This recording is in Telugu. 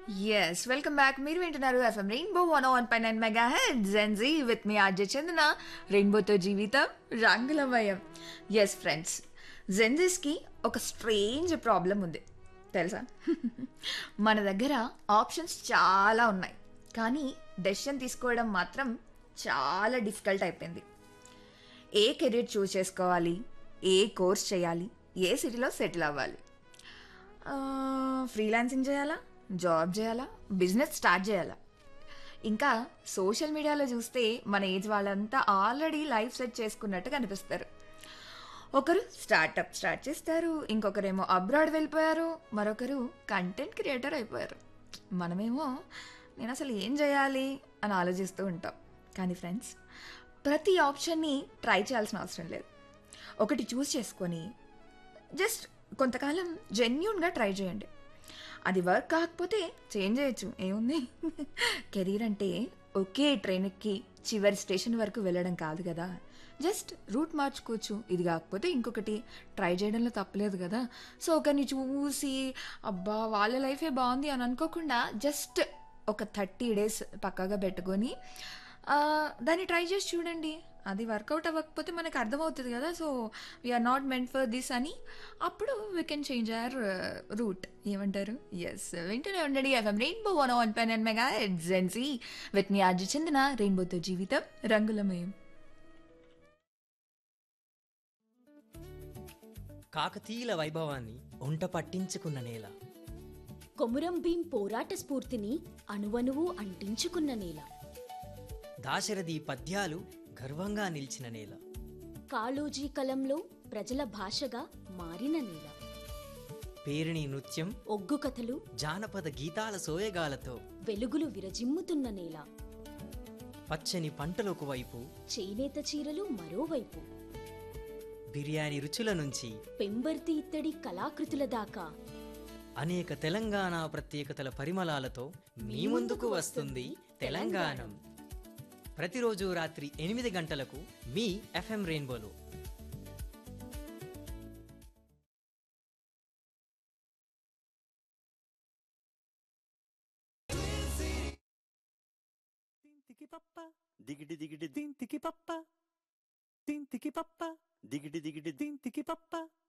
ఎస్ వెల్కమ్ బ్యాక్ మీరు వింటున్నారు ఎఫ్ఎం రెయిన్బో వన్ వన్ పై nine mega head gen Z with మీ ఆర్జే చందన రెయిన్బోతో జీవితం రంగులమయం ఎస్ ఫ్రెండ్స్ జెన్జీస్కి ఒక స్ట్రేంజ్ ప్రాబ్లం ఉంది తెలుసా మన దగ్గర ఆప్షన్స్ చాలా ఉన్నాయి కానీ డెసిషన్ తీసుకోవడం మాత్రం చాలా డిఫికల్ట్ అయిపోయింది ఏ కెరీర్ చూస్ చేసుకోవాలి ఏ కోర్స్ చేయాలి ఏ సిటీలో సెటిల్ అవ్వాలి ఫ్రీలాన్సింగ్ చేయాలా జాబ్ చేయాలా బిజినెస్ స్టార్ట్ చేయాలా ఇంకా సోషల్ మీడియాలో చూస్తే మన ఏజ్ వాళ్ళంతా ఆల్రెడీ లైఫ్ సెట్ చేసుకున్నట్టు కనిపిస్తారు ఒకరు స్టార్టప్ స్టార్ట్ చేస్తారు ఇంకొకరేమో అబ్రాడ్ వెళ్ళిపోయారు మరొకరు కంటెంట్ క్రియేటర్ అయిపోయారు మనమేమో నేను అసలు ఏం చేయాలి అని ఆలోచిస్తూ ఉంటాం కానీ ఫ్రెండ్స్ ప్రతి ఆప్షన్ని ట్రై చేయాల్సిన అవసరం లేదు ఒకటి చూస్ చేసుకొని జస్ట్ కొంతకాలం జెన్యున్గా ట్రై చేయండి అది వర్క్ కాకపోతే చేంజ్ చేయొచ్చు ఏముంది కెరీర్ అంటే ఒకే ట్రైన్కి చివరి స్టేషన్ వరకు వెళ్ళడం కాదు కదా జస్ట్ రూట్ మార్చుకోవచ్చు ఇది కాకపోతే ఇంకొకటి ట్రై చేయడంలో తప్పలేదు కదా సో ఒకరిని చూసి అబ్బా వాళ్ళ లైఫే బాగుంది అని అనుకోకుండా జస్ట్ ఒక థర్టీ డేస్ పక్కాగా పెట్టుకొని ఆ, దాన్ని ట్రై చేసి చూడండి అది వర్కౌట్ అవ్వకపోతే మనకు అర్థమవుతుంది కదా so we are not meant for this అని అప్పుడు we can change our route ఏమంటారు ఎస్ వింటూనే ఉండండి ఎఫ్ఎం రెయిన్బో వన్ వన్ పెన్ అండ్ మెగా ఎడ్జెన్సీ విత్ మీ అర్జు చెందిన రెయిన్బోతో జీవితం రంగులమయం కాకతీయుల వైభవాన్ని ఒంట పట్టించుకున్న నేల కొమురం భీం పోరాట స్ఫూర్తిని అణువణువు అంటించుకున్న నేల దాశరథి పద్యాలు గర్వంగా నిలిచిన నేల కాళోజీ కలంలో ప్రజల భాషగా మారిన నేల పేరిణి నృత్యం ఒగ్గు కథలు జానపద గీతాల సోయగాలతో వెలుగులు విరజిమ్ముతున్న నేల పచ్చని పంటలకు వైపు చేనేత చీరలు మరోవైపు బిర్యానీ రుచుల నుంచి పెంబర్తి ఇత్తడి కళాకృతుల దాకా అనేక తెలంగాణ ప్రత్యేకతల పరిమళాలతో మీ ముందుకు వస్తుంది తెలంగాణం ప్రతిరోజు రాత్రి ఎనిమిది గంటలకు మీ ఎఫ్ఎం రెయిన్బోలో తింతికి పప్ప దిగిడి దిగిడి దింతికి పప్ప తింతికి పప్ప దిగిడి దిగిడి దింతికి పప్ప